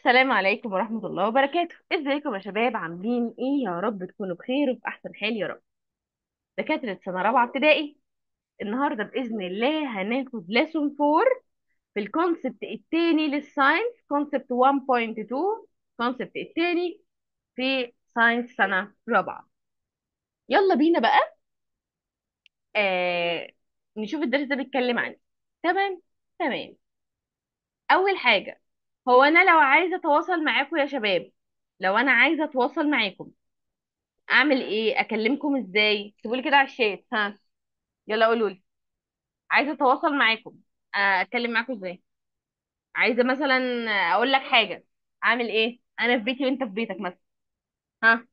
السلام عليكم ورحمة الله وبركاته ازيكم يا شباب عاملين ايه يا رب تكونوا بخير وفي احسن حال يا رب دكاترة سنة رابعة ابتدائي النهاردة بإذن الله هناخد ليسون 4 في الكونسبت التاني للساينس كونسبت 1.2 كونسبت التاني في ساينس سنة رابعة يلا بينا بقى آه نشوف الدرس ده بيتكلم عن إيه. تمام تمام اول حاجة هو انا لو عايزة اتواصل معاكم يا شباب لو انا عايزة اتواصل معاكم اعمل ايه اكلمكم ازاي اكتبوا لي كده على الشات ها يلا قولوا لي عايزه اتواصل معاكم آه، اتكلم معاكم ازاي عايزه مثلا اقول لك حاجه اعمل ايه انا في بيتي وانت في بيتك مثلا ها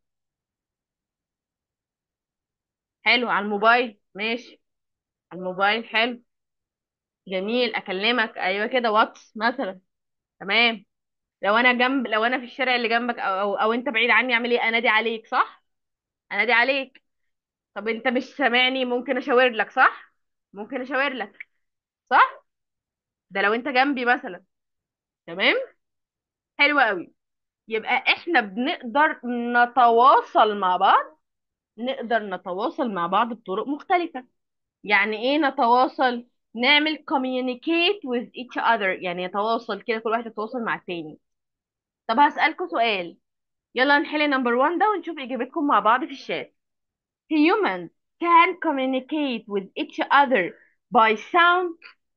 حلو على الموبايل ماشي على الموبايل حلو جميل اكلمك ايوه كده واتس مثلا تمام لو انا جنب لو انا في الشارع اللي جنبك او او, أو انت بعيد عني اعمل ايه انادي عليك صح انادي عليك طب انت مش سامعني ممكن اشاور لك صح ممكن اشاور لك صح ده لو انت جنبي مثلا تمام حلو قوي يبقى احنا بنقدر نتواصل مع بعض نقدر نتواصل مع بعض بطرق مختلفة يعني ايه نتواصل نعمل communicate with each other يعني يتواصل كده كل واحد يتواصل مع التاني طب هسألكوا سؤال يلا نحل نمبر 1 ده ونشوف اجابتكم مع بعض في الشات humans can communicate with each other by sound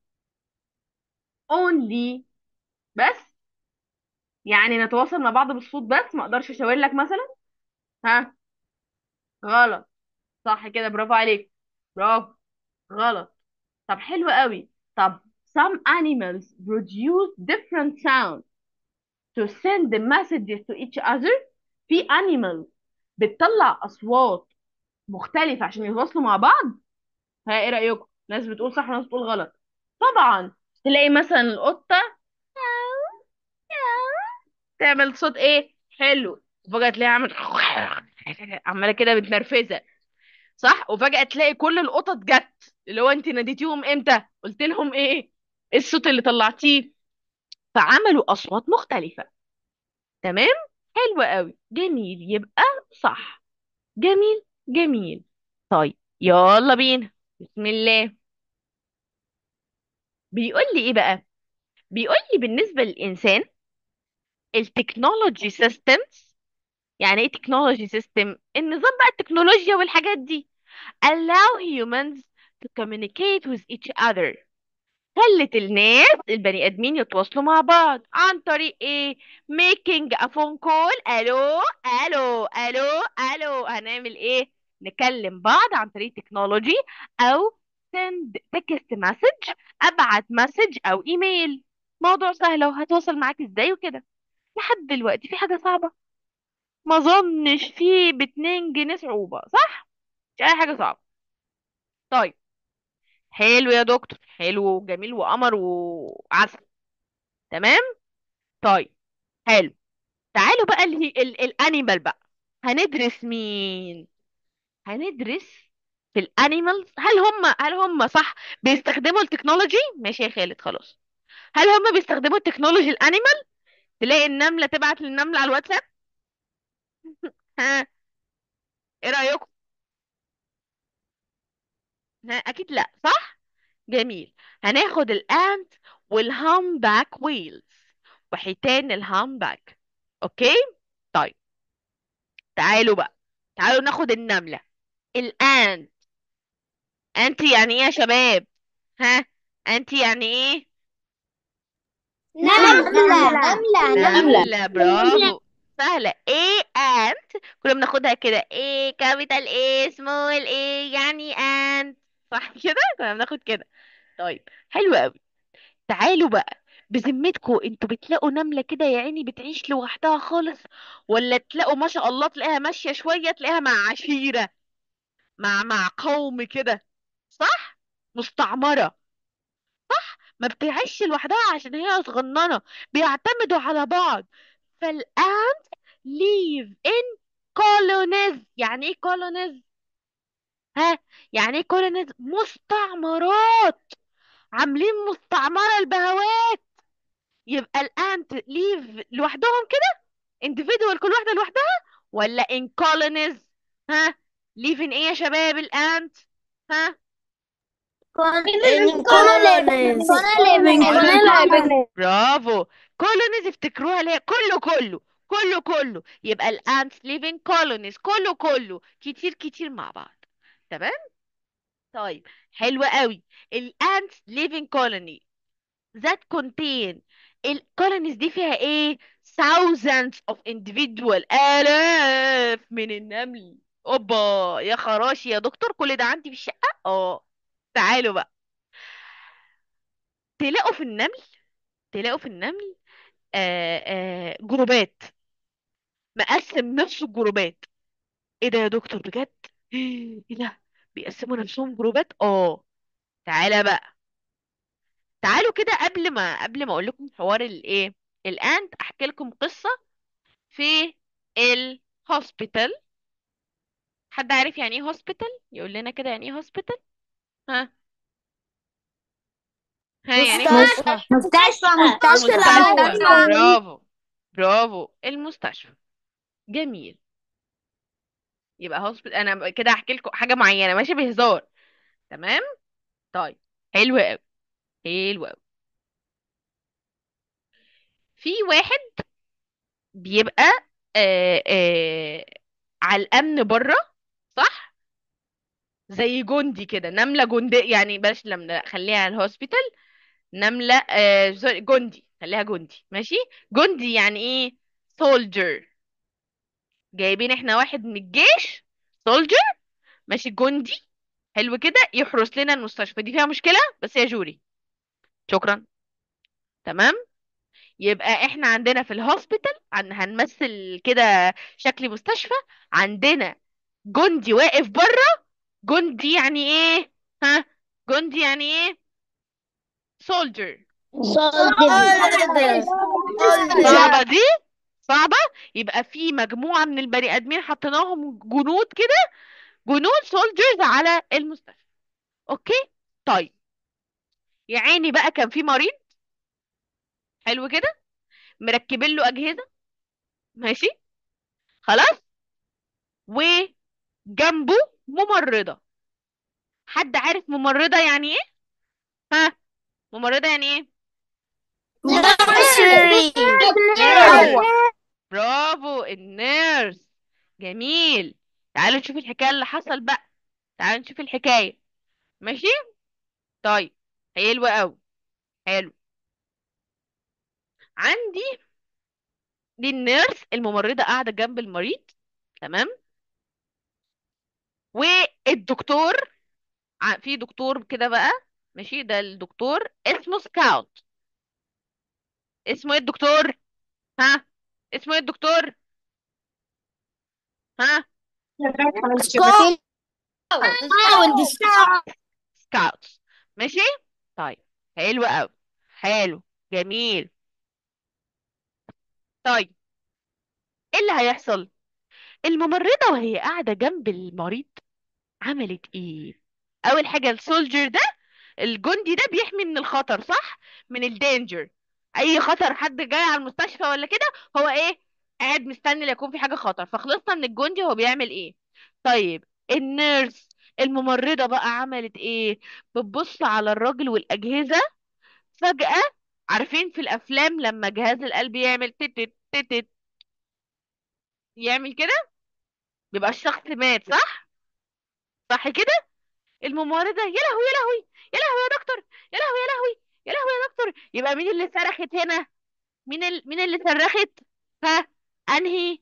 only بس يعني نتواصل مع بعض بالصوت بس ما اقدرش اشاور لك مثلا ها غلط صح كده برافو عليك برافو غلط طب حلو قوي طب some animals produce different sounds to send the messages to each other في animals بتطلع أصوات مختلفة عشان يتواصلوا مع بعض ها ايه رأيكم ناس بتقول صح وناس بتقول غلط طبعا تلاقي مثلا القطة تعمل صوت ايه حلو وفجأة تلاقيها عملت عمالة كده متنرفزة صح وفجأة تلاقي كل القطط جت اللي هو انت ناديتيهم امتى قلت لهم ايه ايه الصوت اللي طلعتيه فعملوا اصوات مختلفة تمام حلو قوي جميل يبقى صح جميل جميل طيب يلا بينا بسم الله بيقول لي ايه بقى بيقول لي بالنسبة للإنسان التكنولوجي سيستمز يعني ايه تكنولوجي سيستم النظام بقى التكنولوجيا والحاجات دي allow humans to communicate with each other خلت الناس البني ادمين يتواصلوا مع بعض عن طريق ايه making a phone call الو الو الو الو هنعمل ايه نكلم بعض عن طريق تكنولوجي او send text message ابعت مسج او ايميل موضوع سهل وهتواصل معاك ازاي وكده لحد دلوقتي في حاجة صعبة ما اظنش في باتنين جنيه صعوبة صح مش اي حاجة صعبة طيب حلو يا دكتور حلو وجميل وقمر وعسل تمام طيب حلو تعالوا بقى اللي الانيمال بقى هندرس مين هندرس في الانيمالز هل هم هل هم صح بيستخدموا التكنولوجي ماشي يا خالد خلاص هل هم بيستخدموا التكنولوجي الانيمال تلاقي النملة تبعت للنملة على الواتساب ها ايه رأيكم ها اكيد لا صح جميل هناخد الانت والهامباك ويلز وحيتان الهامباك اوكي طيب تعالوا بقى تعالوا ناخد النملة الانت انت يعني ايه يا شباب ها انت يعني ايه نملة نملة نملة برافو سهلة ايه انت كنا بناخدها كده ايه كابيتال ايه سمول ايه يعني انت صح كده كنا بناخد كده طيب حلو قوي تعالوا بقى بذمتكم انتوا بتلاقوا نملة كده يا عيني بتعيش لوحدها خالص ولا تلاقوا ما شاء الله تلاقيها ماشية شوية تلاقيها مع عشيرة مع مع قوم كده صح مستعمرة ما بتعيش لوحدها عشان هي صغننة بيعتمدوا على بعض فالآن live in colonies يعني ايه colonies ها يعني ايه colonies مستعمرات عاملين مستعمرة البهوات يبقى الانت ليف لوحدهم كده individual كل واحدة لوحدها ولا in colonies ها living ايه يا شباب الانت ها colonies colonies برافو colonies افتكروها ليه كله كله كله كله يبقى الانت living colonies كله كله كتير كتير مع بعض تمام طيب حلو قوي الانت living colony that contain الكولونيز دي فيها ايه thousands of individual آلاف من النمل اوبا يا خراشي يا دكتور كل ده عندي في الشقة اه تعالوا بقى تلاقوا في النمل تلاقوا في النمل آه آه جروبات مقسم نفسه جروبات ايه ده يا دكتور بجد ايه ده بيقسموا نفسهم جروبات اه تعالى بقى تعالوا كده قبل ما قبل ما اقول لكم حوار الايه الان احكي لكم قصة في الهوسبيتال حد عارف يعني ايه هوسبيتال يقول لنا كده يعني ايه هوسبيتال ها ها يعني ايه مستشفى مستشفى مستشفى مستشفى برافو برافو المستشفى جميل يبقى هوسبيتال انا كده هحكي لكم حاجة معينة ماشي بهزار تمام طيب حلو قوي حلو قوي في واحد بيبقى آه آه على الامن بره صح زي جندي كده نملة جندي يعني بلاش نملة خليها الهوسبيتال نملة آه سوري، جندي خليها جندي ماشي جندي يعني ايه سولجر جايبين احنا واحد من الجيش سولجر ماشي جندي حلو كده يحرس لنا المستشفى دي فيها مشكلة بس يا جوري شكرا تمام يبقى احنا عندنا في الهوسبيتال عن هنمثل كده شكل مستشفى عندنا جندي واقف بره جندي يعني ايه ها جندي يعني ايه سولجر صعبة دي صعبة يبقى في مجموعة من البني آدمين حطيناهم جنود كده جنود سولجرز على المستشفى اوكي طيب يا عيني بقى كان في مريض حلو كده مركبين له أجهزة ماشي خلاص وجنبه ممرضة حد عارف ممرضة يعني ايه ها ممرضة يعني ايه برافو النيرس جميل تعالوا نشوف الحكاية اللي حصل بقى تعالوا نشوف الحكاية ماشي طيب حلو قوي حلو عندي دي النيرس الممرضة قاعدة جنب المريض تمام والدكتور ع- في دكتور كده بقى ماشي ده الدكتور اسمه سكاوت اسمه ايه الدكتور ها اسمه ايه الدكتور ها سكاوت ماشي طيب حلو قوي حلو جميل طيب ايه اللي هيحصل الممرضة وهي قاعدة جنب المريض عملت ايه اول حاجة السولجر ده الجندي ده بيحمي من الخطر صح من الدينجر اي خطر حد جاي على المستشفى ولا كده هو ايه قاعد مستني لا يكون في حاجة خطر فخلصنا من الجندي هو بيعمل ايه طيب النيرس الممرضة بقى عملت ايه بتبص على الراجل والأجهزة فجأة عارفين في الأفلام لما جهاز القلب يعمل تت تت تت يعمل كده بيبقى الشخص مات صح صح كده الممرضة يا لهوي يا لهوي يا لهوي يا دكتور يا لهوي يا لهوي يا لهوي يا دكتور يبقى مين اللي صرخت هنا مين ال... مين اللي صرخت ها انهي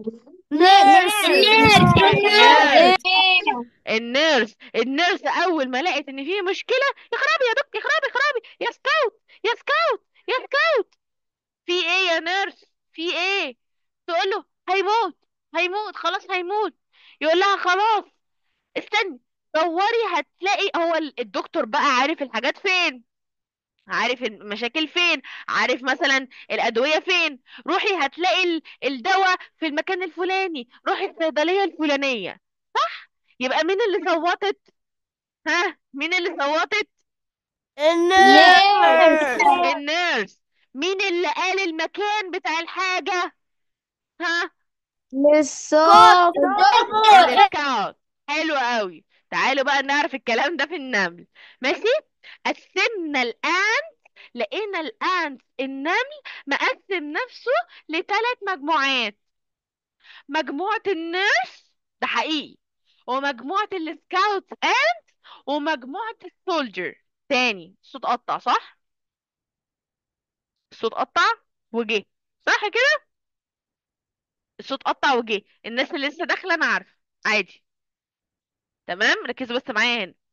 النيرس النيرس اول ما لقت ان في مشكله يا خرابي يا دكتور يا خرابي يا خرابي يا سكاوت يا سكاوت يا سكاوت في ايه يا نيرس في ايه تقول له هيموت هيموت خلاص هيموت يقول لها خلاص استني دوري هتلاقي هو ال- الدكتور بقى عارف الحاجات فين عارف المشاكل فين عارف مثلا الأدوية فين روحي هتلاقي ال- الدواء في المكان الفلاني روحي الصيدلية الفلانية صح يبقى مين اللي صوتت ها مين اللي صوتت النيرس مين اللي قال المكان بتاع الحاجة ها للصوت السكاوت حلو قوي تعالوا بقى نعرف الكلام ده في النمل ماشي قسمنا الآن لقينا الآن النمل مقسم نفسه لثلاث مجموعات مجموعة النيرس ده حقيقي ومجموعة السكاوت اند ومجموعة السولجر تاني الصوت قطع صح؟ الصوت قطع وجه صح كده؟ الصوت قطع وجه الناس اللي لسه داخلة انا عارفة عادي تمام ركزوا بس معايا هنا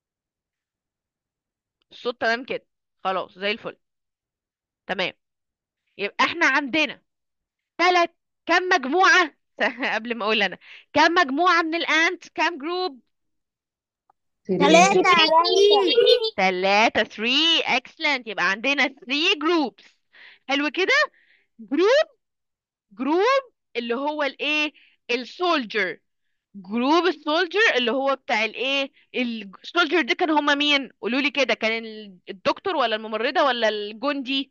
الصوت تمام كده خلاص زي الفل تمام يبقى احنا عندنا ثلاث كم مجموعة قبل ما اقول انا كم مجموعة من الانت كم جروب ثلاثة ثلاثة 3 excellent يبقى عندنا 3 groups حلو كده جروب جروب اللي هو الايه السولجر جروب السولجر اللي هو بتاع الايه السولجر ده كان هما مين قولوا لي كده كان ال- الدكتور ولا الممرضة ولا الجندي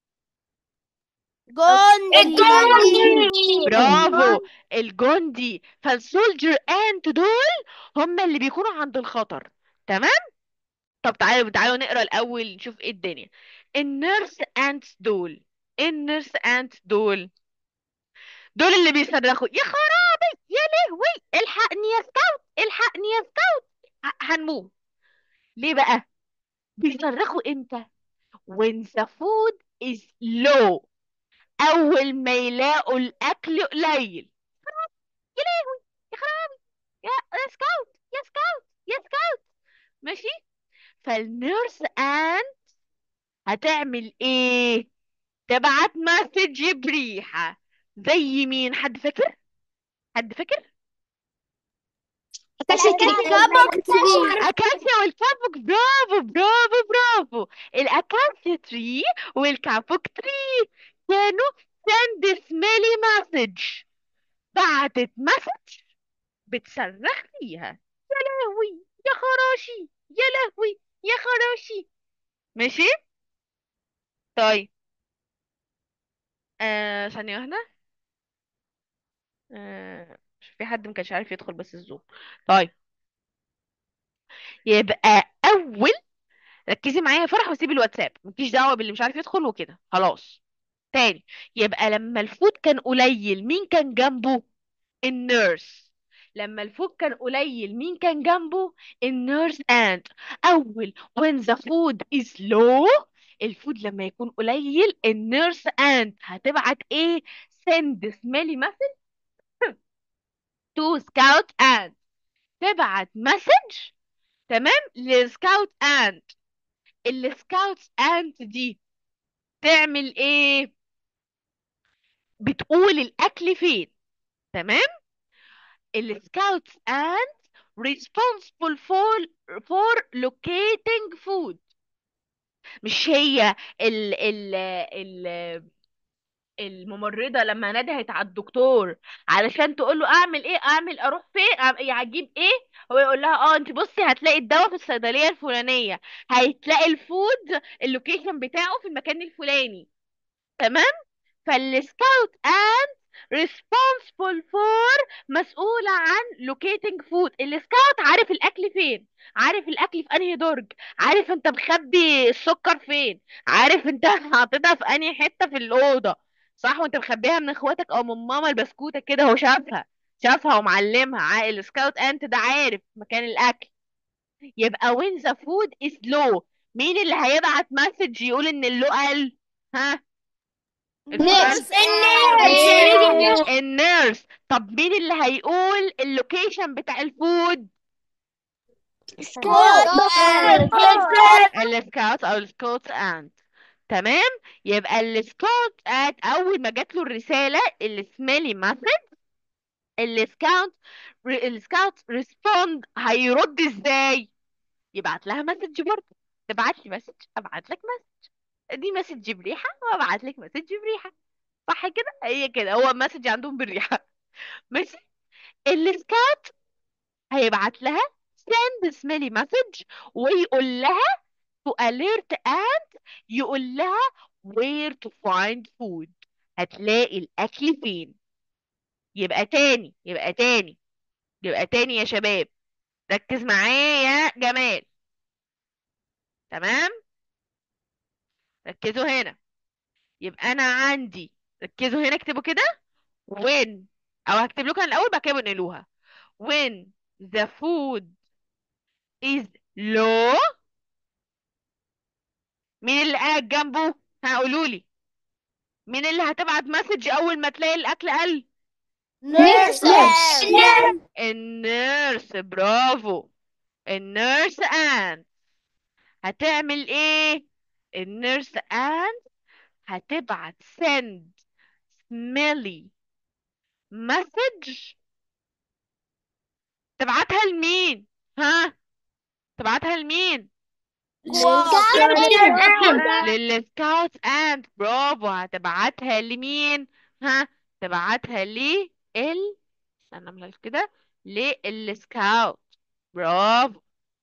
جندي برافو الجندي فالسولجر انت دول هم اللي بيكونوا عند الخطر تمام طب تعالوا تعالوا نقرا الاول نشوف ايه الدنيا النيرس انتس دول النيرس انتس دول دول اللي بيصرخوا يا خرابي يا لهوي الحقني يا سكاوت الحقني يا سكاوت ه- هنموت ليه بقى بيصرخوا امتى when the food is low اول ما يلاقوا الاكل قليل يا لهوي يا خرابي يا يا سكاوت يا سكاوت يا سكاوت ماشي فالنيرس ان هتعمل ايه تبعت مسج بريحة زي مين حد فاكر حد فاكر اكاسيا والكابوك برافو برافو برافو الاكاسيا تري والكابوك تري كانوا send smelly message بعتت مسج بتصرخ فيها يا لهوي يا خراشي يا لهوي يا خراشي ماشي طيب آه ثانية واحدة آه مش في حد ما كانش عارف يدخل بس الزوم طيب يبقى اول ركزي معايا يا فرح وسيبي الواتساب مفيش دعوة باللي مش عارف يدخل وكده خلاص تاني يبقى لما الفود كان قليل مين كان جنبه النيرس لما الفود كان قليل مين كان جنبه النيرس اند اول when the food is low الفود لما يكون قليل النيرس اند هتبعت ايه send smelly message to scout and تبعت مسج تمام لسكاوت اند السكاوت اند دي تعمل ايه بتقول الاكل فين تمام السكاوت اند responsible for for locating food مش هي ال ال ال الممرضة لما ندهت على الدكتور علشان تقول له اعمل ايه اعمل اروح فين أعمل إيه؟ هجيب ايه هو يقول لها اه انت بصي هتلاقي الدواء في الصيدلية الفلانية هتلاقي الفود اللوكيشن بتاعه في المكان الفلاني تمام فالسكاوت and responsible for مسؤولة عن locating food السكاوت عارف الأكل فين عارف الأكل في أنهي درج عارف أنت مخبي السكر فين عارف أنت حاططها في أنهي حتة في الأوضة صح وأنت مخبيها من إخواتك أو من ماما البسكوتة كده هو شافها شافها ومعلمها ع- السكاوت أنت ده عارف مكان الأكل يبقى when the food is low مين اللي هيبعت مسج يقول إن اللو قل ها السؤال النيرس طب مين اللي هيقول اللوكيشن بتاع الفود السكاوت او السكوت اند تمام يبقى السكوت اند اول ما جات له الرساله السميلي مسج السكاوت السكاوت ريسبوند هيرد ازاي يبعت لها مسج برضه تبعت لي مسج ابعت لك مسج دي مسج بريحه وابعت لك مسج بريحه صح كده هي كده هو مسج عندهم بالريحه ماشي السكاوت هيبعت لها send smelly message ويقول لها to alert and يقول لها where to find food هتلاقي الأكل فين يبقى تاني يبقى تاني يبقى تاني يا شباب ركز معايا يا جمال تمام ركزوا هنا يبقى أنا عندي ركزوا هنا اكتبوا كده when أو هكتب لكم الأول بعد كده بنقلوها when the food is low مين اللي قاعد جنبه هقولوا لي مين اللي هتبعت مسج اول ما تلاقي الاكل قل Nurse. النيرس برافو النيرس ان هتعمل ايه النيرس ان هتبعت send smelly message تبعتها لمين ها تبعتها لمين للسكاوت اند برافو هتبعتها لمين ها تبعتها لي ال استنى أعملها كده للسكاوت برافو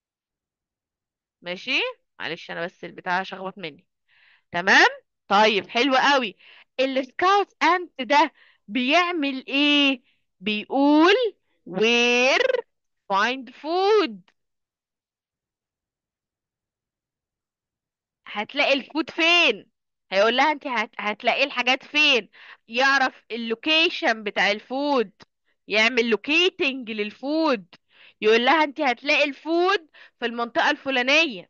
ماشي معلش انا بس البتاع شخبط مني تمام طيب حلو قوي السكاوت انت ده بيعمل ايه بيقول where find food هتلاقي الفود فين هيقول لها انت هت... هتلاقي الحاجات فين يعرف اللوكيشن بتاع الفود يعمل لوكيتنج للفود يقول لها انت هتلاقي الفود في المنطقة الفلانية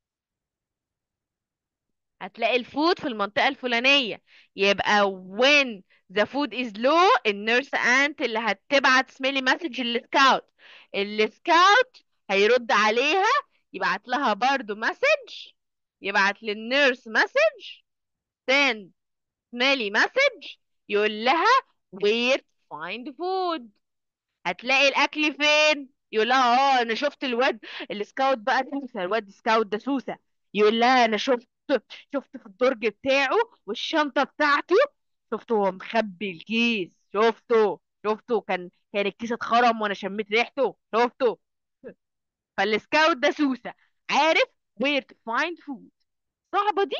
هتلاقي الفود في المنطقة الفلانية يبقى when the food is low النيرس انت اللي هتبعت سميلي مسج للسكاوت السكاوت هيرد عليها يبعت لها برضو مسج يبعت للنيرس مسج send smelly message يقول لها where to find food هتلاقي الاكل فين يقول لها اه انا شفت الواد السكاوت بقى سوسه الواد سكاوت ده سوسه يقول لها انا شفت شفت في الدرج بتاعه والشنطه بتاعته شفته هو مخبي الكيس شفته شفته كان كان الكيس اتخرم وانا شميت ريحته شفته فالسكاوت ده سوسه عارف where to find food صعبه دي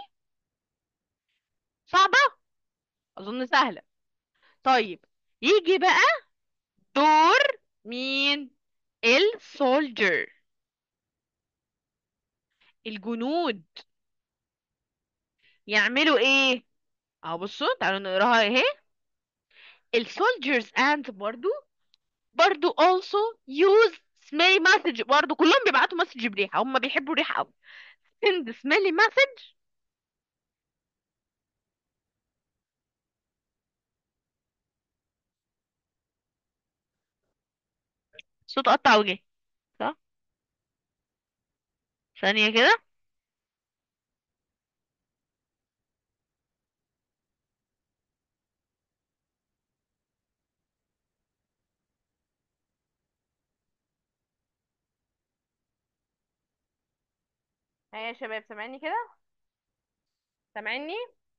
صعبه اظن سهله طيب يجي بقى دور مين السولجر الجنود يعملوا ايه اهو بصوا تعالوا نقراها اهي السولجرز and برضو برضو also use smelly message برضو كلهم بيبعتوا مسج بريحة هم بيحبوا الريحة قوي send smelly message صوت قطع وجه صح ثانية كده ها يا شباب سامعني كده سامعني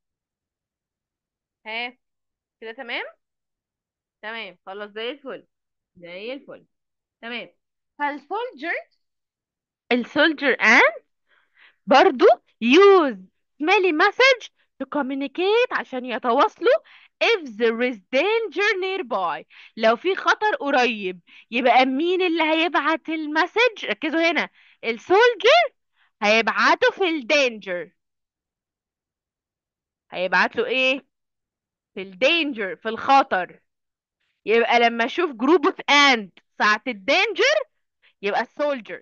ها كده تمام تمام خلاص زي الفل زي الفل تمام فالسولجر السولجر and برضو use smelly message to communicate عشان يتواصلوا if there is danger nearby لو في خطر قريب يبقى مين اللي هيبعت المسج ركزوا هنا السولجر هيبعته في الدينجر هيبعت له ايه في الدينجر في الخطر يبقى لما اشوف جروب اوف اند ساعة الدينجر يبقى السولجر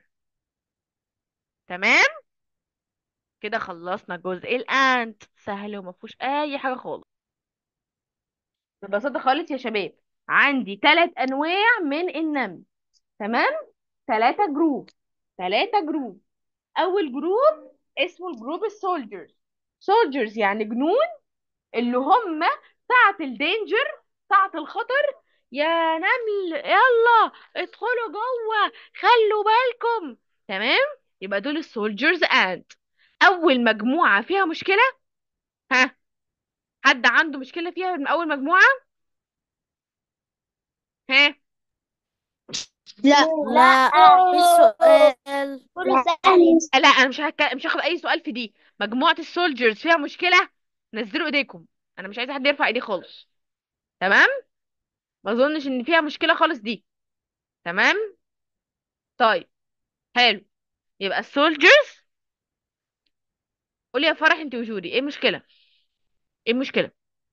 تمام كده خلصنا جزء الاند سهل وما فيهوش اي حاجه خالص ببساطه خالص يا شباب عندي ثلاث انواع من النمل تمام ثلاثه جروب ثلاثه جروب اول جروب اسمه الجروب السولجرز سولجرز يعني جنود اللي هم ساعه الدينجر ساعه الخطر يا نمل يلا ادخلوا جوه خلوا بالكم تمام يبقى دول السولجرز اند اول مجموعه فيها مشكله ها حد عنده مشكله فيها من اول مجموعه ها لا لا في سؤال كله سهل لا انا مش هك... مش هاخد اي سؤال في دي مجموعه السولجرز فيها مشكله نزلوا ايديكم انا مش عايزه حد يرفع ايديه خالص تمام ما اظنش ان فيها مشكله خالص دي تمام طيب حلو يبقى السولجرز قولي يا فرح انت وجودي ايه المشكله ايه المشكله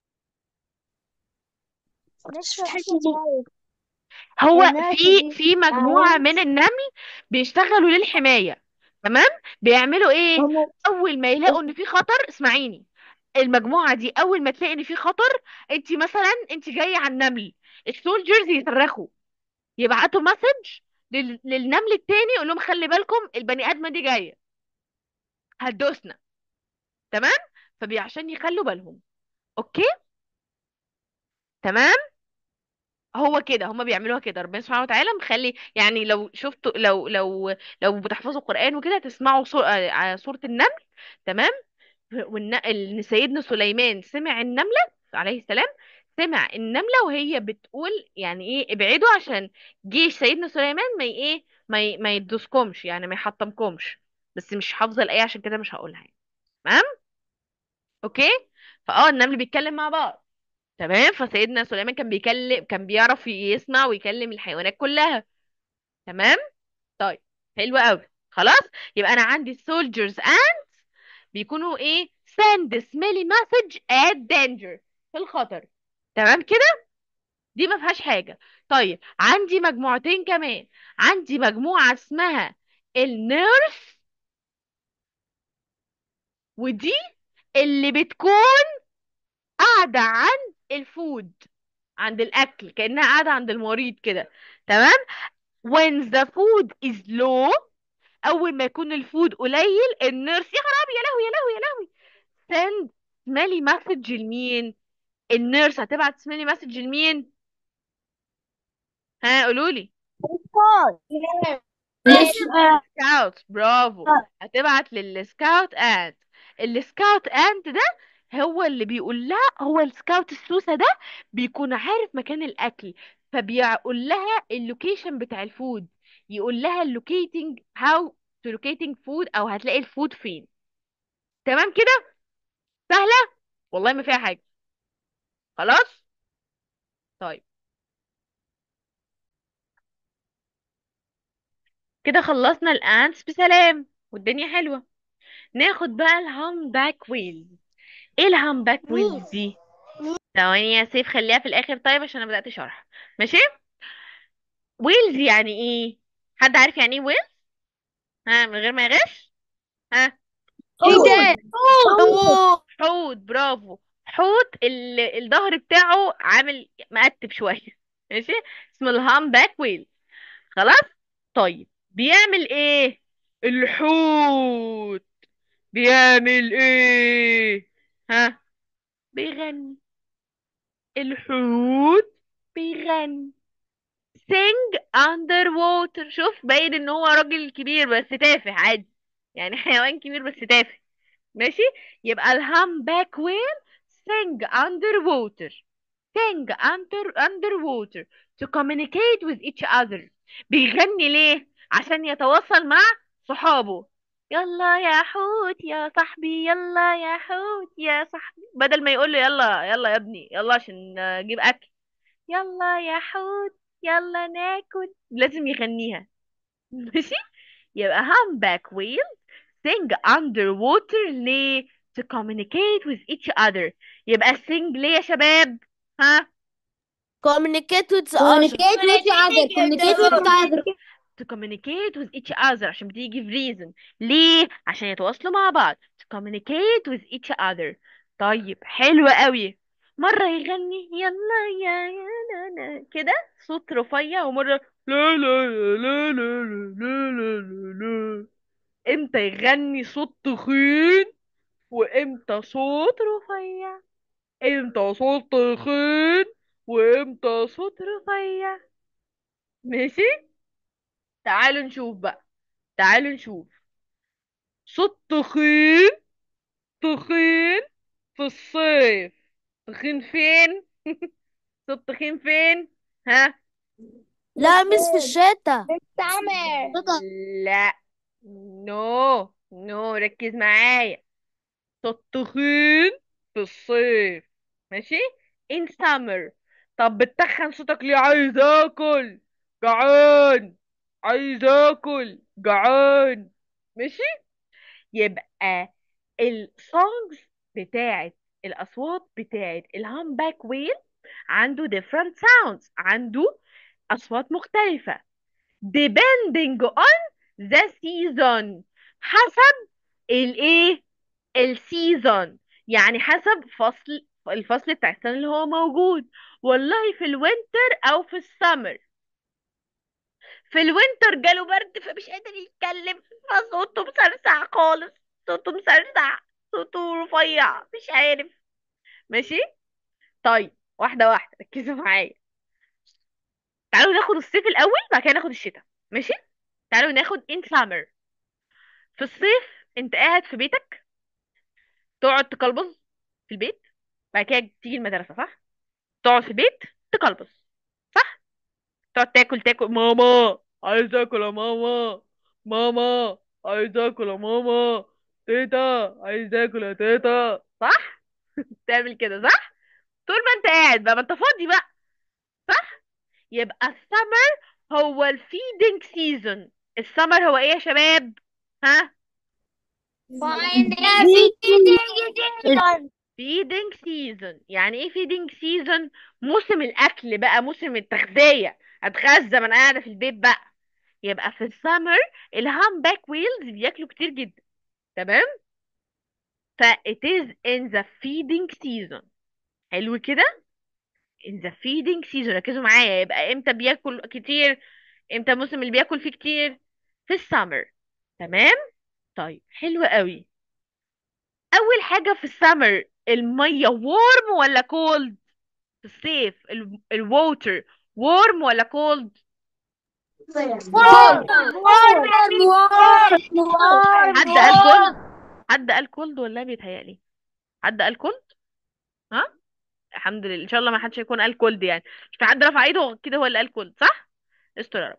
مش حاجة خالص هو الناس في دي في مجموعه عاوز- من النمل بيشتغلوا للحمايه تمام بيعملوا ايه هم اول ما يلاقوا ان في خطر اسمعيني المجموعه دي اول ما تلاقي ان في خطر انت مثلا انت جايه على النمل السولجرز يصرخوا يبعتوا مسج لل... للنمل التاني يقول لهم خلي بالكم البني ادمه دي جايه هتدوسنا تمام فبي عشان يخلوا بالهم اوكي تمام هو كده هما بيعملوها كده ربنا سبحانه وتعالى مخلي يعني لو شفتوا لو لو لو بتحفظوا القرآن وكده تسمعوا سور... آه، آه، سورة النمل تمام وان إن سيدنا سليمان سمع النملة عليه السلام سمع النملة وهي بتقول يعني ايه ابعدوا عشان جيش سيدنا سليمان ما ي- ايه ما ي... ما يدوسكمش يعني ما يحطمكمش بس مش حافظة الآية عشان كده مش هقولها يعني. تمام اوكي فاه النمل بيتكلم مع بعض تمام فسيدنا سليمان كان بيكلم كان بيعرف يسمع ويكلم الحيوانات كلها تمام طيب حلو قوي خلاص يبقى انا عندي soldiers ants بيكونوا ايه send smelly message at danger في الخطر تمام كده دي ما فيهاش حاجة طيب عندي مجموعتين كمان عندي مجموعة اسمها النيرس ودي اللي بتكون قاعدة عند الفود عند الأكل كأنها قاعدة عند المريض كده تمام when the food is low أول ما يكون الفود قليل النيرس يا خرابي يا لهوي يا لهوي يا لهوي send smelly message لمين النيرس هتبعت smelly message لمين ها قولولي سكاوت برافو هتبعت للسكاوت انت السكاوت انت ده هو اللي بيقول لها هو السكاوت السوسة ده بيكون عارف مكان الاكل فبيقول لها اللوكيشن بتاع الفود يقول لها اللوكيتنج هاو تو لوكيتنج فود او هتلاقي الفود فين تمام كده سهلة والله ما فيها حاجة خلاص طيب كده خلصنا الانتس بسلام والدنيا حلوة ناخد بقى الهام باك ويلز ايه الهام باك ويلز دي ثواني يا سيف خليها في الاخر طيب عشان انا بدأت شرح ماشي ويلز يعني ايه حد عارف يعني ايه ويلز ها من غير ما يغش ها حوت حوت برافو حوت ال- الظهر بتاعه عامل مقتب شوية ماشي اسمه الهام باك ويل خلاص طيب بيعمل ايه الحوت بيعمل ايه ها بيغني الحوت بيغني sing underwater شوف باين ان هو راجل كبير بس تافه عادي يعني حيوان كبير بس تافه ماشي يبقى الهامباك ويل sing underwater sing under underwater to communicate with each other بيغني ليه عشان يتواصل مع صحابه يلا يا حوت يا صاحبي يلا يا حوت يا صاحبي بدل ما يقول له يلا يلا يا ابني يلا عشان اجيب اكل يلا يا حوت يلا ناكل لازم يغنيها ماشي يبقى humpback whale sing underwater ليه to communicate with each other يبقى sing ليه يا شباب ها communicate with the communicate with each other communicate with each other to communicate with each other عشان بتيجي في reason ليه عشان يتواصلوا مع بعض to communicate with each other طيب حلو قوي مرة يغني يلا يا يا لا لا كده صوت رفيع ومرة لا لا لا لا لا لا لا لا لا امتى يغني صوت تخين وامتى صوت رفيع امتى صوت تخين وامتى صوت رفيع ماشي تعالوا نشوف بقى تعالوا نشوف صوت تخين تخين في الصيف تخين فين صوت تخين فين ها لا مش في الشتاء سمر لا نو نو ركز معايا صوت تخين في الصيف ماشي in summer طب بتخن صوتك ليه عايز اكل جعان عايز اكل جعان ماشي يبقى السونجز بتاعت الاصوات بتاعت الهامباك ويل عنده different sounds عنده اصوات مختلفة depending on the season حسب الايه السيزون يعني حسب فصل الفصل بتاع السنة اللي هو موجود والله في الوينتر او في السمر في الوينتر جاله برد فمش قادر يتكلم فصوته مسرسع خالص صوته مسرسع صوته رفيع مش عارف ماشي طيب واحدة واحدة ركزوا معايا تعالوا ناخد الصيف الأول بعد كده ناخد الشتاء ماشي تعالوا ناخد in summer في الصيف انت قاعد في بيتك تقعد تقلبظ في البيت بعد كده تيجي المدرسة صح تقعد في البيت تقلبظ صح تقعد تاكل تاكل ماما عايز اكل يا ماما ماما عايز اكل يا ماما تيتا عايز اكل يا تيتا صح تعمل كده صح طول ما انت قاعد بقى ما انت فاضي بقى صح يبقى السمر هو الفيدنج سيزون السمر هو ايه يا شباب ها فيدنج سيزون يعني ايه فيدنج سيزون موسم الاكل بقى موسم التغذية اتغذى من قاعدة في البيت بقى يبقى في السمر الهامباك ويلز بياكلوا كتير جدا تمام ف it is in the feeding season حلو كده in the feeding season ركزوا معايا يبقى امتى بياكل كتير امتى الموسم اللي بياكل فيه كتير في السمر تمام طيب حلو قوي اول حاجة في السمر المية warm ولا cold في الصيف الووتر warm ولا cold حد قال cold حد قال cold ولا بيتهيألي حد قال cold ها الحمد لله ان شاء الله ما حدش يكون قال كولد يعني مش في حد رفع ايده كده هو اللي قال كولد صح استر يا رب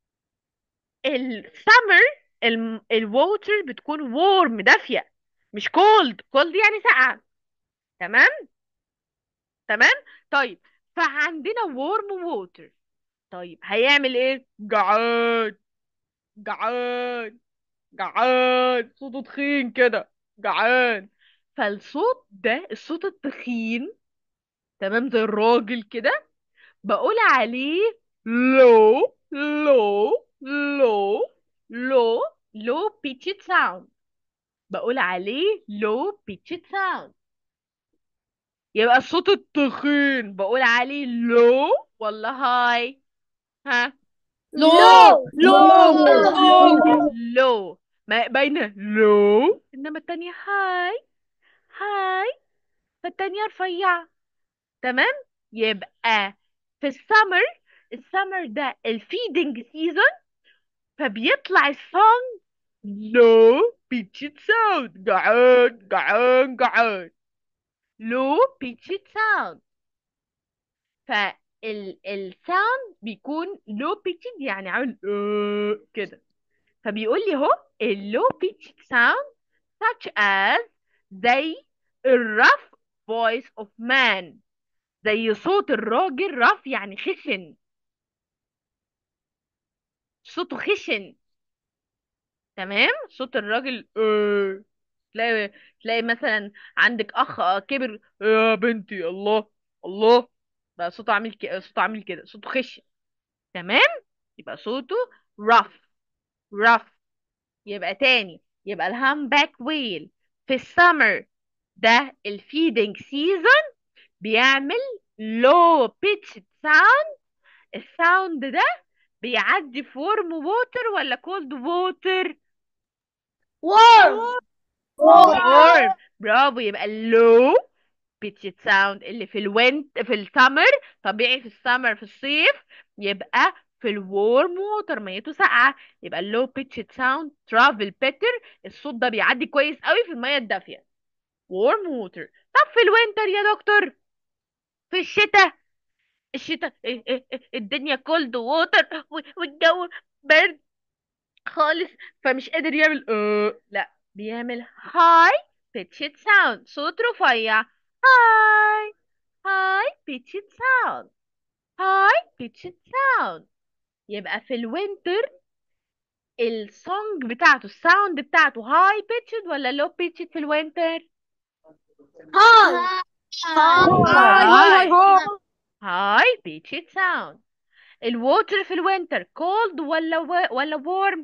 السمر الووتر بتكون وورم دافيه مش كولد كولد يعني ساقعه تمام تمام طيب فعندنا وورم ووتر طيب هيعمل ايه جعان جعان جعان صوته تخين كده جعان فالصوت ده الصوت التخين تمام زي الراجل كده بقول عليه low low low low low pitched sound بقول عليه low pitched sound يبقى الصوت التخين بقول عليه low ولا high ها لو low ما باينة low انما التانية high high فالتانية رفيعة تمام يبقى في السمر السمر ده الفيدنج سيزون فبيطلع السونج لو بيتشت ساوند جعان جعان جعان لو بيتشت ساوند فالساوند بيكون لو بيتشت يعني عامل آه كده فبيقول لي اهو اللو بيتشت ساوند such as زي الرف voice of man زي صوت الراجل رف يعني خشن صوته خشن تمام صوت الراجل آه. تلاقي تلاقي مثلا عندك اخ كبر يا بنتي الله الله بقى صوته عامل كده صوته عامل كده صوته خشن تمام يبقى صوته rough rough يبقى تاني يبقى الهامباك ويل في السمر ده الفيدنج سيزون بيعمل low pitched sound الساوند ده بيعدي في ورم ووتر ولا كولد ووتر warm ورم برافو يبقى اللو pitched sound اللي في الوينت في السمر طبيعي في السمر في الصيف يبقى في الورم ووتر ميته ساقعه يبقى اللو pitched sound travel better الصوت ده بيعدي كويس قوي في الميه الدافيه warm water طب في الوينتر يا دكتور في الشتاء الشتاء إيه إيه إيه الدنيا كولد ووتر والجو برد خالص فمش قادر يعمل اه لا بيعمل هاي pitched sound صوت رفيع high high pitched sound high pitched sound يبقى في الوينتر السونج بتاعته الساوند بتاعته هاي pitched ولا لو pitched في الوينتر هاي هاي هاي pitched sound الووتر في الوينتر cold ولا و... ولا warm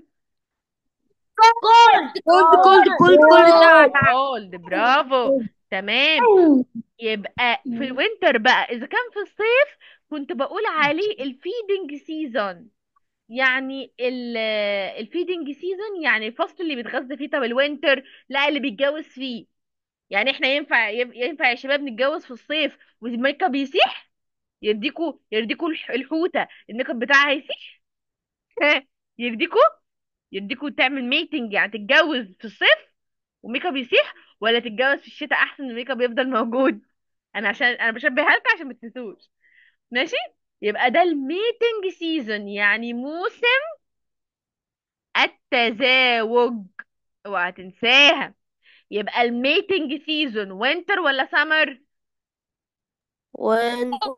كولد كولد كولد كولد cold برافو تمام يبقى في الوينتر بقى اذا كان في الصيف كنت بقول عليه الفيدنج سيزون يعني الفيدنج سيزون يعني الفصل اللي بيتغذى فيه طب الوينتر لا اللي بيتجوز فيه يعني احنا ينفع ينفع يا شباب نتجوز في الصيف والميك اب يسيح يديكوا يديكوا الح- الحوته الميك اب بتاعها يسيح يديكوا يديكوا تعمل ميتنج يعني تتجوز في الصيف وميك اب يسيح ولا تتجوز في الشتاء احسن الميك اب يفضل موجود انا عشان انا بشبهها لك عشان ما تنسوش ماشي يبقى ده الميتنج سيزون يعني موسم التزاوج اوعى تنساها يبقى الميتنج سيزون وينتر ولا سمر وانت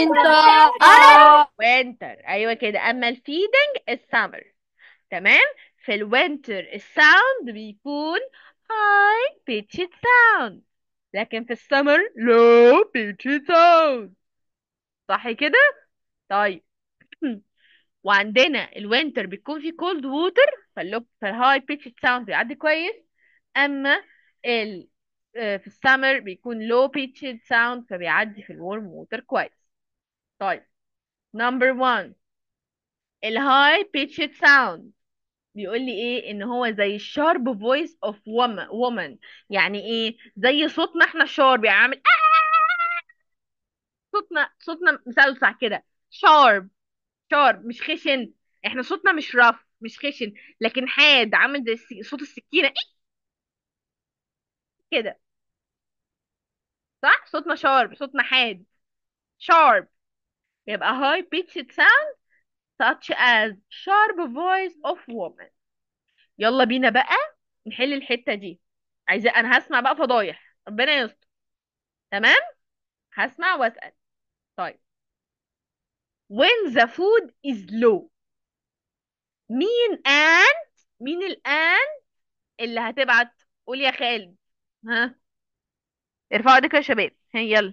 وينتر ايوه كده اما الفيدنج السمر تمام في الوينتر الساوند بيكون هاي بيتشد ساوند لكن في السمر لو بيتشد ساوند صح كده طيب وعندنا الوينتر بيكون فيه كولد ووتر فاللو فالهاي بيتشد ساوند بيعدي كويس اما ال آه، في السمر بيكون لو بيتشد ساوند فبيعدي في الورم ووتر كويس طيب نمبر 1 الهاي بيتشد ساوند بيقول لي ايه ان هو زي الشارب فويس اوف وومن يعني ايه زي صوتنا احنا الشارب يعني عامل صوتنا صوتنا مسلسع كده شارب شارب مش خشن احنا صوتنا مش رف مش خشن لكن حاد عامل زي الس- صوت السكينة إيه كده صح صوتنا شارب صوتنا حاد شارب يبقى high pitched sound such as sharp voice of woman يلا بينا بقى نحل الحتة دي عايزة انا هسمع بقى فضايح ربنا يستر تمام هسمع واسأل طيب when the food is low مين and مين الان اللي هتبعت قول يا خالد ها ارفعوا ايديكم يا شباب هي يلا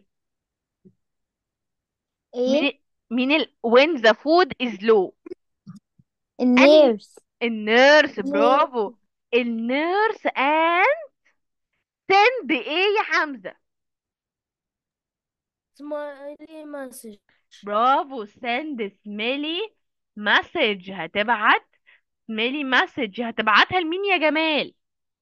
ايه مين مين ال when the food is low النيرس النيرس برافو النيرس and send ايه يا حمزة سمايلي مسج برافو send smelly message هتبعت smelly message هتبعتها لمين يا جمال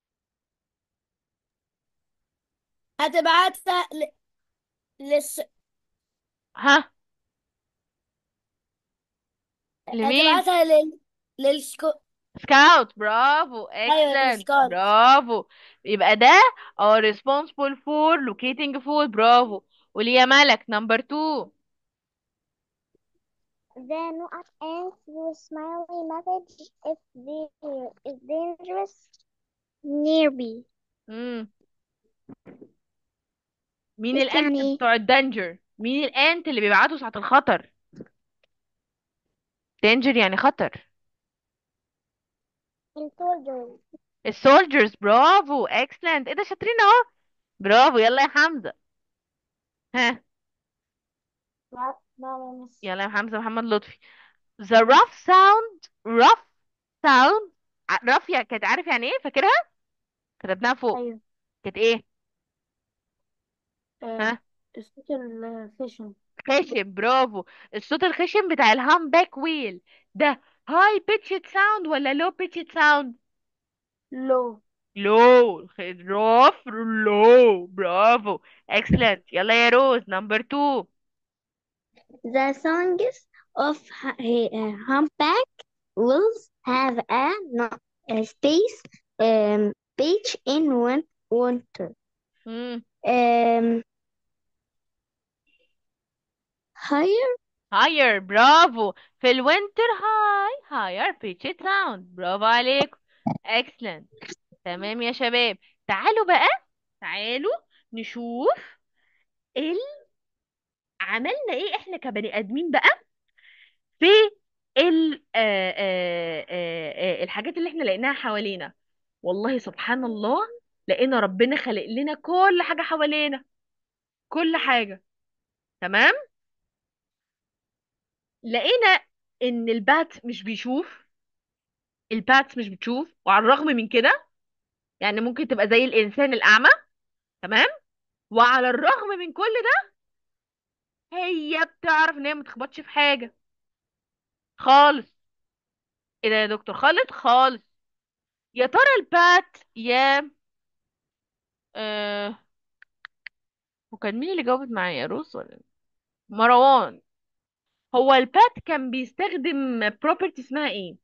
هتبعتها ل... للس... ها لمين هتبعتها لل... للسكو سكاوت برافو ايوه excellent للسكاوت برافو يبقى ده are responsible for locating food برافو قولي يا ملك number two Then not answer smiley message if there is dangerous nearby. مم. مين إيه الانت يعني إيه؟ بتوع الدنجر مين الانت اللي بيبعتوا ساعة الخطر danger يعني خطر Soldiers. السولجرز برافو excellent ايه ده شاطرين اهو برافو يلا يا حمزة ها يلا يا حمزة محمد لطفي the rough sound rough sound ع- rough يعني كانت عارف يعني ايه فاكرها كتبناها فوق أيوة كانت ايه آه، ها الصوت الخشن خشن برافو الصوت الخشن بتاع الهام باك ويل ده هاي pitched sound ولا low pitched sound low low rough low برافو excellent يلا يا روز number two The songs of hu- uh, humpback will have a, no- a space um, beach in win- winter. مم. Um, higher higher برافو في الوينتر هاي higher pitched sound برافو عليكم excellent تمام يا شباب تعالوا بقى تعالوا نشوف ال عملنا ايه احنا كبني ادمين بقى في ال آه آه آه آه الحاجات اللي احنا لقيناها حوالينا والله سبحان الله لقينا ربنا خلق لنا كل حاجة حوالينا كل حاجة تمام لقينا ان البات مش بيشوف البات مش بتشوف وعلى الرغم من كده يعني ممكن تبقى زي الانسان الاعمى تمام وعلى الرغم من كل ده هي بتعرف ان هي ما تخبطش في حاجة خالص ايه ده يا دكتور خالد خالص يا ترى البات يا آه وكان مين اللي جاوبت معايا روس ولا مروان هو البات كان بيستخدم بروبرتي اسمها ايه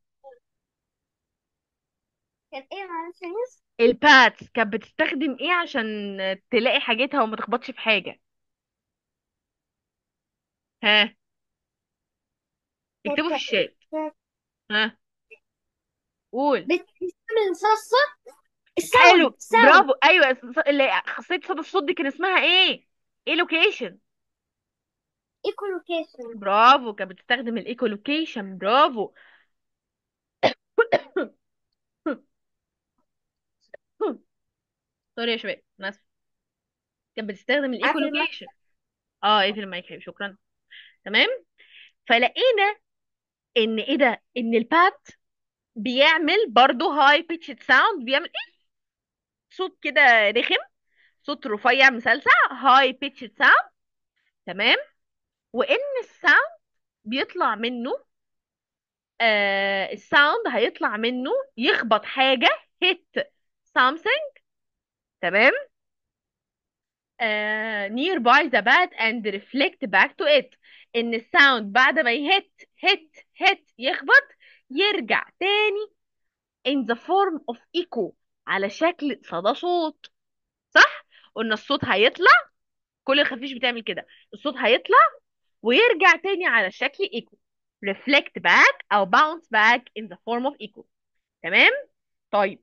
كان ايه معلش يا مس البات كانت بتستخدم ايه عشان تلاقي حاجتها وما تخبطش في حاجة ها اكتبوا في الشات ها قول بتستعمل صوت حلو الساوند برافو ايوه ص- اللي خاصية صدى الصوت دي كان اسمها ايه ايه لوكيشن ايكولوكيشن برافو كانت بتستخدم الايكو لوكيشن برافو سوري يا شباب انا اسف كانت بتستخدم الايكو عارفه الماء لوكيشن اه اقفل المايك حبيبي شكرا تمام فلقينا ان ايه ده ان البات بيعمل برضه هاي بيتشد ساوند بيعمل ايه صوت كده رخم صوت رفيع مسلسع هاي بيتشد ساوند تمام وان الساوند بيطلع منه آه الساوند هيطلع منه يخبط حاجة hit something تمام آه nearby the bat and reflect back to it ان الساوند بعد ما يهت hit hit يخبط يرجع تاني in the form of echo على شكل صدى صوت صح قلنا الصوت هيطلع كل الخفيش بتعمل كده الصوت هيطلع ويرجع تاني على شكل echo reflect back او bounce back in the form of echo تمام طيب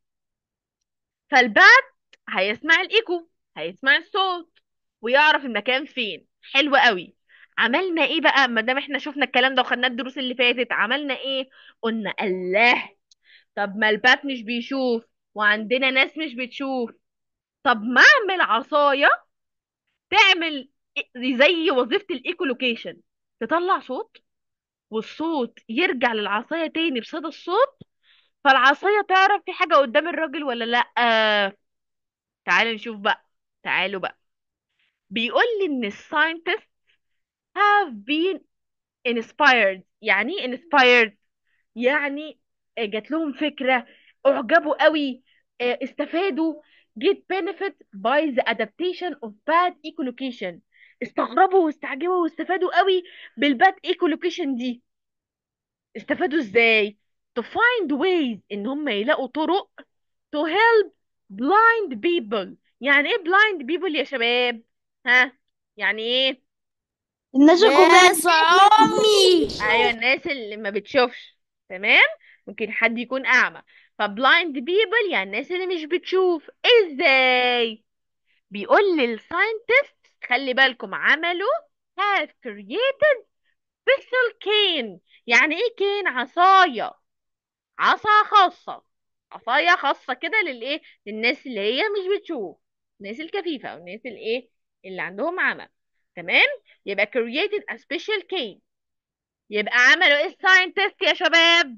فالبات هيسمع الايكو هيسمع الصوت ويعرف المكان فين حلو قوي عملنا ايه بقى ما دام احنا شفنا الكلام ده وخدنا الدروس اللي فاتت عملنا ايه قلنا الله طب ما البات مش بيشوف وعندنا ناس مش بتشوف طب ما اعمل عصاية تعمل زي وظيفة الايكو لوكيشن تطلع صوت والصوت يرجع للعصاية تاني بصدى الصوت فالعصاية تعرف في حاجة قدام الراجل ولا لأ تعالوا نشوف بقى تعالوا بقى بيقول لي ان الساينتست have been inspired يعني ايه inspired يعني جات لهم فكرة اعجبوا قوي اه، استفادوا get benefit by the adaptation of bad echolocation استغربوا واستعجبوا واستفادوا قوي بالباد echolocation دي استفادوا ازاي to find ways ان هم يلاقوا طرق to help blind people يعني ايه blind people يا شباب ها يعني ايه الناس ناس عمي ايوه الناس اللي ما بتشوفش تمام ممكن حد يكون اعمى فبلايند بيبل يعني الناس اللي مش بتشوف ازاي بيقول للساينتست خلي بالكم عملوا have created special cane يعني ايه كين عصاية عصا خاصة عصاية خاصة كده للايه للناس اللي هي مش بتشوف الناس الكفيفة او الناس الايه اللي عندهم عمى تمام يبقى created a special cane يبقى عملوا ايه الساينتست يا شباب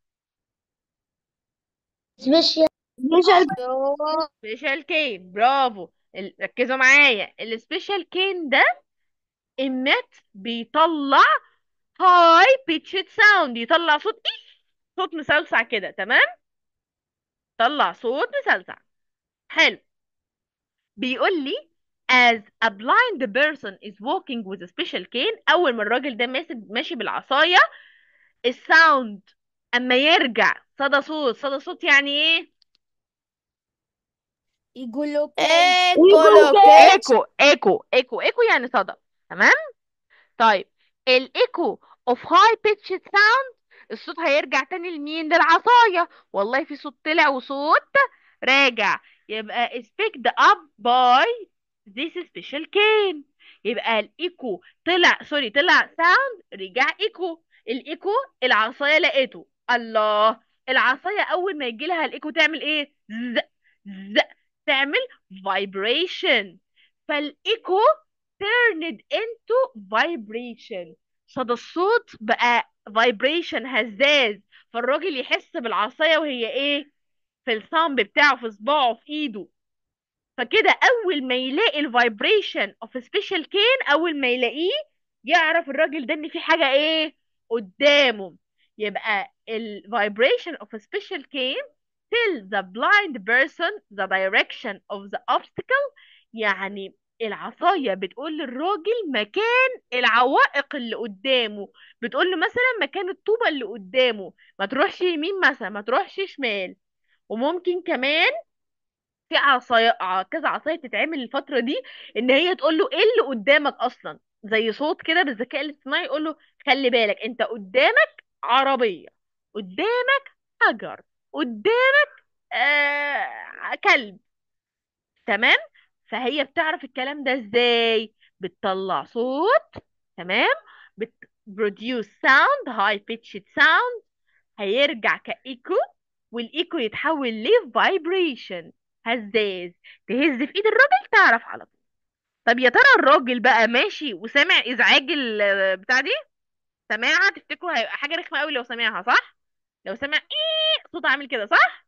سبيشال سبيشال كين برافو ال- ركزوا معايا السبيشال كين ده emit بيطلع هاي بيتشد ساوند يطلع صوت ايه صوت مسلسع كده تمام طلع صوت مسلسع حلو بيقول لي as a blind person is walking with a special cane اول ما الراجل ده ماسك ماشي بالعصايه الساوند اما يرجع صدى صوت صدى صوت يعني ايه يقولوا ايكو ايكو ايكو ايكو يعني صدى تمام طيب الايكو اوف هاي بيتشد ساوند الصوت هيرجع تاني لمين للعصايه والله في صوت طلع وصوت راجع يبقى is picked up by this special cane يبقى الايكو طلع سوري طلع ساوند رجع ايكو الايكو العصايه لقيته الله العصايه اول ما يجي لها الايكو تعمل ايه ز ز تعمل vibration فالايكو turned into vibration صدى الصوت بقى vibration هزاز فالراجل يحس بالعصايه وهي ايه في الصامب بتاعه في صباعه في ايده فكده اول ما يلاقي الفايبريشن اوف سبيشال كين اول ما يلاقيه يعرف الراجل ده ان في حاجه ايه قدامه يبقى ال vibration of a special cane tell the blind person the direction of the obstacle يعني العصاية بتقول للراجل مكان العوائق اللي قدامه بتقول له مثلا مكان الطوبة اللي قدامه ما تروحش يمين مثلا ما تروحش شمال وممكن كمان في عصاية ع- كذا عصاية تتعمل الفترة دي ان هي تقول له ايه اللي قدامك اصلا زي صوت كده بالذكاء الاصطناعي يقول له خلي بالك انت قدامك عربية قدامك حجر قدامك آه كلب تمام فهي بتعرف الكلام ده ازاي بتطلع صوت تمام بت produce sound high pitched sound هيرجع كإيكو والإيكو يتحول لفايبريشن هزاز تهز في ايد الراجل تعرف على طول طب يا ترى الراجل بقى ماشي وسامع ازعاج ال- بتاع دي سامعها تفتكروا هيبقى حاجه رخمه قوي لو سامعها صح لو سامع ايه صوت عامل كده صح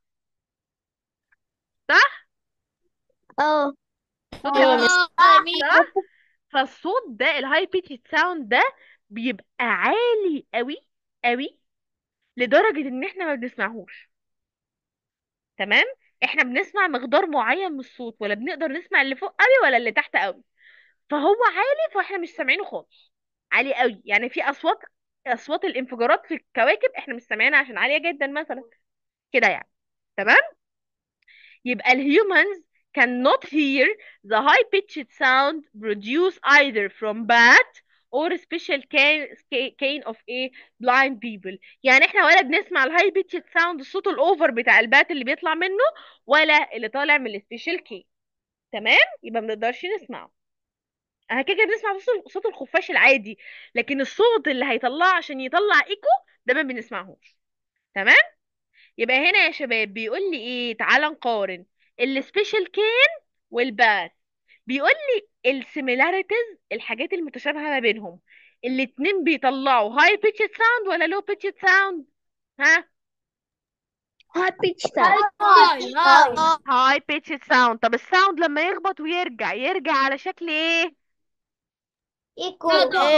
صح اه صوت ايوه كده مس صح فالصوت ده الهاي بيتش ساوند ده بيبقى عالي قوي قوي لدرجه ان احنا ما بنسمعهوش تمام احنا بنسمع مقدار معين من الصوت ولا بنقدر نسمع اللي فوق قوي ولا اللي تحت قوي فهو عالي فاحنا مش سامعينه خالص عالي قوي يعني في اصوات اصوات الانفجارات في الكواكب احنا مش سامعينها عشان عاليه جدا مثلا كده يعني تمام يبقى الهيومنز cannot hear the high pitched sound produced either from bat or special cane, cane of a blind people يعني احنا ولا بنسمع الهاي pitched sound الصوت الاوفر بتاع البات اللي بيطلع منه ولا اللي طالع من السبيشال كين تمام يبقى ما بنقدرش نسمعه انا كده كده بنسمع صوت صوت الخفاش العادي لكن الصوت اللي هيطلعه عشان يطلع ايكو ده ما بنسمعهوش تمام يبقى هنا يا شباب بيقول لي ايه تعال نقارن السبيشال كين والباث بيقول لي السيميلاريتيز الحاجات المتشابهه ما بينهم الاتنين بيطلعوا هاي بيتشد ساوند ولا لو بيتشد ساوند ها هاي بيتش ساوند هاي هاي هاي بيتشد ساوند طب الساوند لما يخبط ويرجع يرجع على شكل ايه ايكو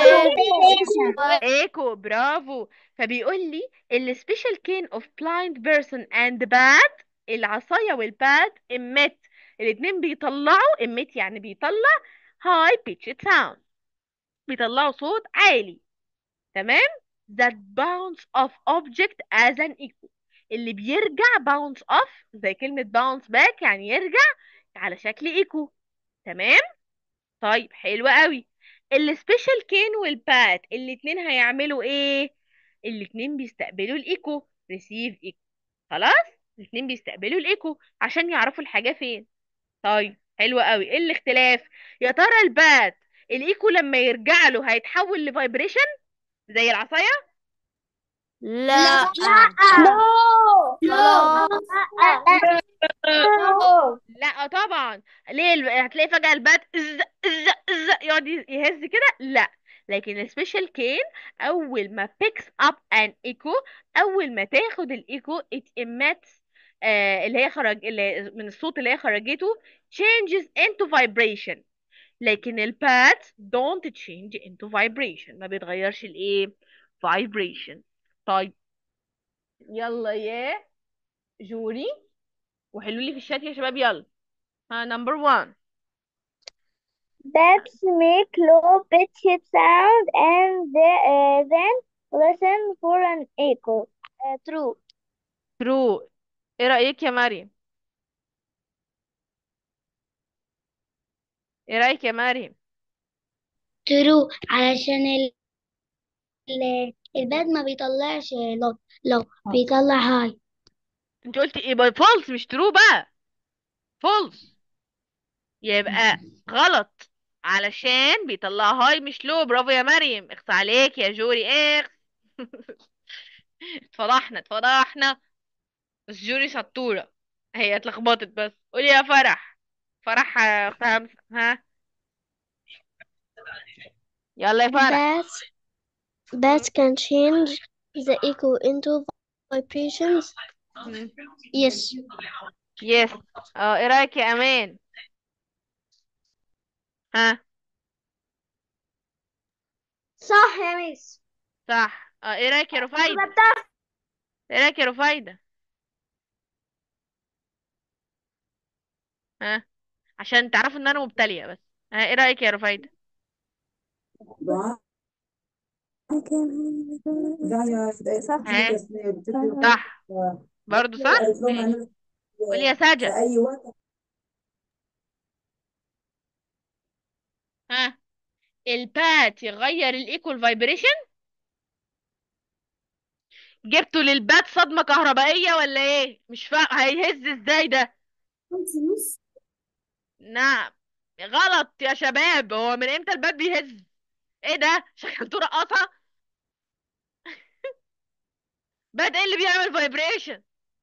ايكو برافو فبيقول لي السبيشال كين اوف بلايند بيرسون اند باد العصايه والباد emit الاتنين بيطلعوا emit يعني بيطلع high pitched sound بيطلعوا صوت عالي تمام that bounce off object as an echo اللي بيرجع bounce off زي كلمة bounce back يعني يرجع على شكل ايكو تمام طيب حلو قوي السبيشال كين والبات الاتنين هيعملوا ايه الاتنين بيستقبلوا الايكو ريسيف ايكو خلاص الاتنين بيستقبلوا الايكو عشان يعرفوا الحاجة فين طيب حلو قوي ايه الاختلاف يا ترى البات الايكو لما يرجع له هيتحول لفايبريشن زي العصاية لا لا طبعا ليه الب- هتلاقي فجأة البات إز إز إز يقعد يهز كده لا لكن السبيشال كين اول ما picks up an echo اول ما تاخد الايكو it emits آه اللي هي خرج اللي من الصوت اللي هي خرجته changes into vibration لكن البات don't change into vibration ما بيتغيرش الايه vibration طيب يلا يا جوري وحلوا لي في الشات يا شباب يلا ها نمبر 1 Bats make low pitched sound and they, uh, then listen for an echo. Uh, true. ترو ايه رأيك يا مريم ايه رأيك يا مريم True علشان ال ال- الباد ما بيطلعش لو لو بيطلع هاي انت قلتي ايه فولس مش ترو بقى فولس يبقى غلط علشان بيطلع هاي مش لو برافو يا مريم اخس عليك يا جوري اخس اتفضحنا اتفضحنا بس جوري شطورة هي اتلخبطت بس قولي يا فرح فرح آه، اختها همسة ها يلا يا فرح Bats, bats can change the echo into vibrations. مم. Yes. يس اه ايه رايك يا امان ها صح يا ميس صح اه ايه رايك يا رفايدة كتبتها ايه رايك يا رفايدة ها عشان تعرفوا ان انا مبتلية بس ها ايه رايك يا رفايدة ها صح برضو صح ماشي قولي يا سجا ها البات يغير الايكوال فايبريشن جبته للبات صدمة كهربائية ولا ايه مش فاهم هيهز ازاي ده نعم غلط يا شباب هو من امتى البات بيهز ايه ده شكلته رقاصة بات ايه اللي بيعمل فايبريشن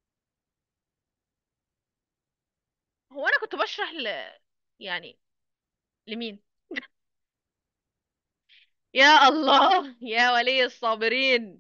هو انا كنت بشرح ل يعني لمين يا الله يا ولي الصابرين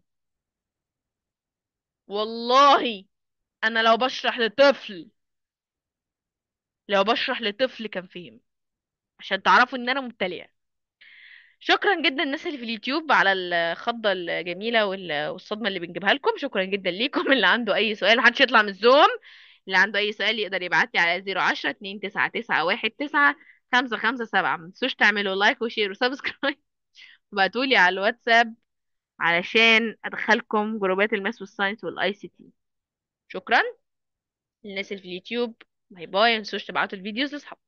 والله انا لو بشرح لطفل لو بشرح لطفل كان فهم عشان تعرفوا ان انا مبتلية شكرا جدا الناس اللي في اليوتيوب على الخضة الجميلة وال- والصدمة اللي بنجيبها لكم شكرا جدا ليكم اللي عنده اي سؤال محدش يطلع من الزوم اللي عنده اي سؤال يقدر يبعت لي على 010 2 9 9 1 9 5 5 7 ما تنسوش تعملوا لايك وشير وسبسكرايب وبعتوا لي على الواتساب علشان ادخلكم جروبات الماس والساينس والاي سي تي شكرا للناس اللي في اليوتيوب باي باي ما تنسوش تبعتوا الفيديوز لاصحابكم